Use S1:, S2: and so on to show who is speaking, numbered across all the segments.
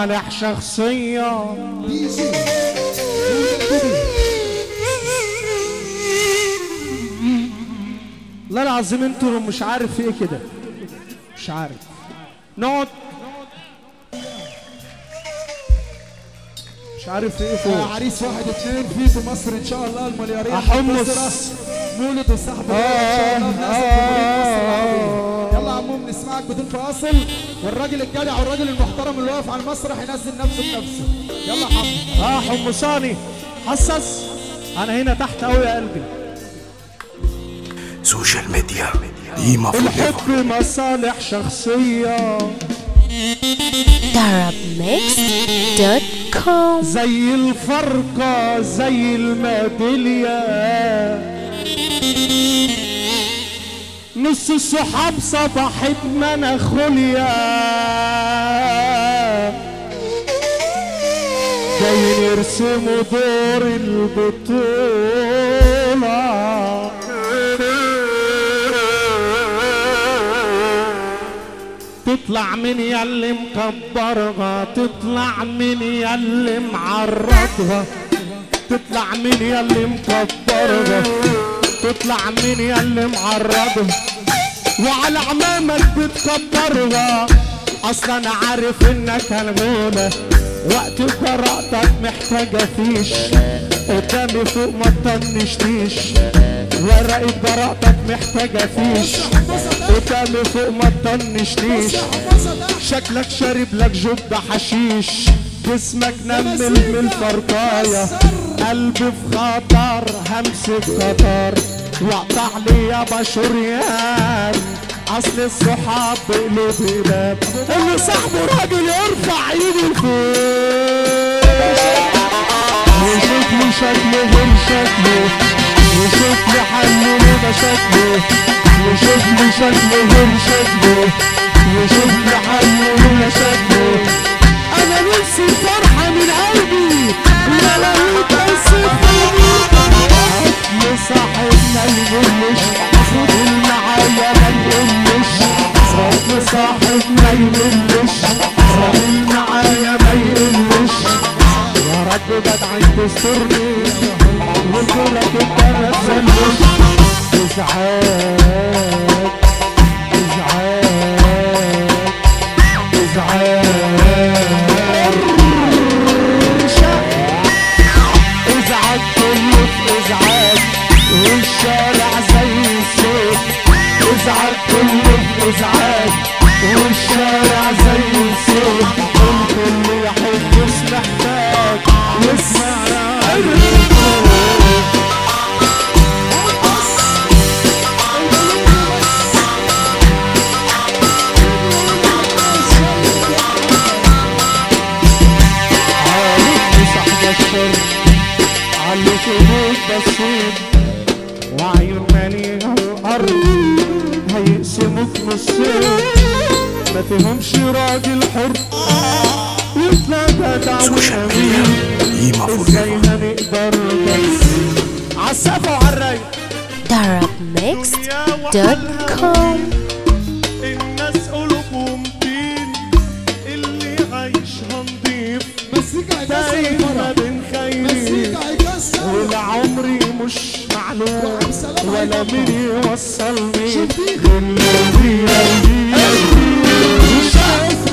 S1: مصالح شخصية
S2: دي جي
S1: لا العظيم انتوا مش عارف في ايه كده مش عارف نقعد مش عارف في ايه فوق
S2: عريس واحد اثنين في في مصر ان شاء الله المليارية
S1: أحمص.
S2: مولد وصاحبه ان شاء الله ناس جمهورية مصر العربية. يلا يا عموم نسمعك بدون فاصل والراجل الجدع والراجل المحترم اللي واقف على المسرح ينزل نفسه بنفسه يلا يا حمو
S1: اه حمصاني حسس انا هنا تحت قوي يا قلبي
S3: سوشيال ميديا ديما فوريفر
S1: الحب مصالح شخصية
S4: darabmix.com
S1: زي الفرقة زي الميدالية نص الصحاب صباحت مناخوليا جايين يرسموا دور البطولة تطلع من يلي مكبرها تطلع من يلي معرضها تطلع من يلي مكبرها تطلع من يلي معرضها وعلى عمامك بتكبرها اصلا انا عارف انك هالغولة وقت براءتك محتاجة فيش قدامي فوق ما تطنشتيش ورقة براءتك محتاجة فيش قدامي فوق ما تطنشتيش شكلك شارب لك جب حشيش جسمك نمل من الفرقاية قلبي في خطر همسك خطر واقطع لي يا بشريان اصل الصحاب بقلوب باب اللي صاحبه راجل يرفع ايده لفوق وشوف لي شكله غير شكله وشوف لي حله ده شكله وشوف لي شكله غير شكله وشوف لي حله ده شكله انا نفسي فرحة من قلبي يا لهوت بس يا صاحبنا يقولش خد معايا ما تقولش صاحب صاحبنا يقولش خد معايا ما يقولش يا رب بدعي تسترني وقولك انت ما تسلمش ازعاج ازعاج ازعاج ازعاج كله في ازعاج والشارع زي السيف ازعاج كله في ازعاج والشارع زي السيف الكل يحب مش محتاج يسمع رأيه عليك صاحب الشر عليك موت بسيط وعيون مالية الأرض هيقسموك نصين ما فيهمش راجل حر يطلع جدع
S3: سوشيال ميديا
S1: وأمين
S3: ديما
S1: ازاي
S3: فوريفر
S1: هنقدر بس عالسقف وعالرايق
S4: darabmix.com
S1: الناس قلوبهم طين اللي عايشها نضيف
S2: مزيكا هيكسر
S1: دايما
S2: الفرح
S1: بنخير
S2: مزيكا هيكسر
S1: ولا عمري مش معلوم
S2: وعم سلام
S1: ولا
S2: عليكم.
S1: مين يوصلني
S2: شوف دي.
S1: للي مش عارف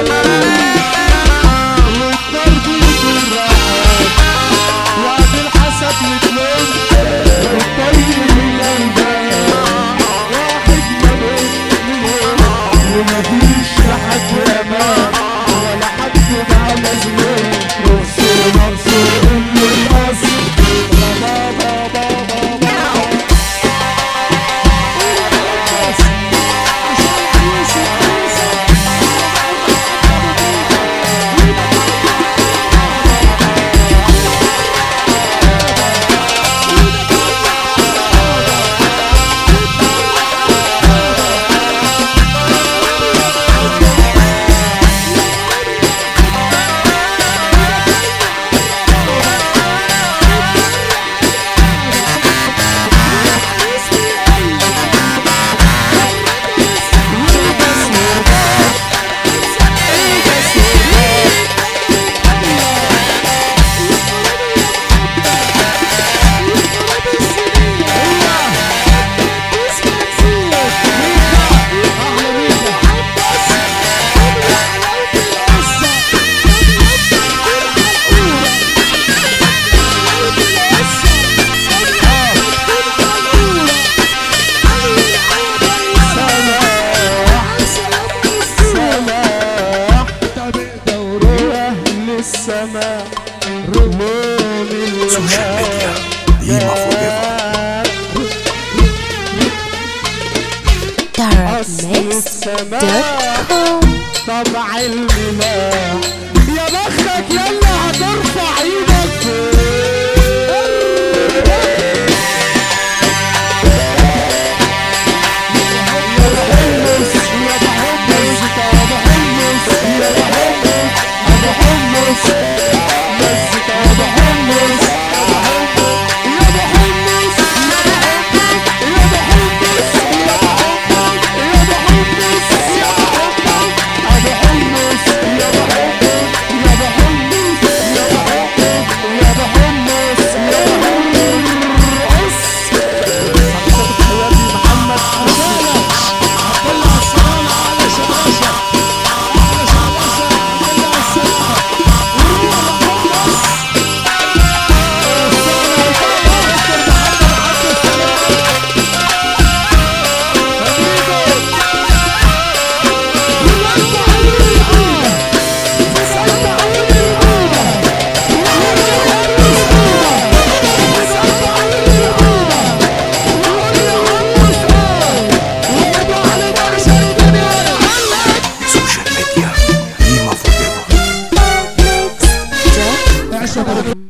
S1: والضرب بالراحات وعد الحسد يتلم والطيب من الأنباب واحد ما بين ومفيش لحد أمان ولا حد بقى مظلوم منصور منصور اللي الأصل بابا بابا بابا السلاح يا بختك يلا هترفع ايدك فوق
S3: Social media. Lima Forever.
S2: اعشق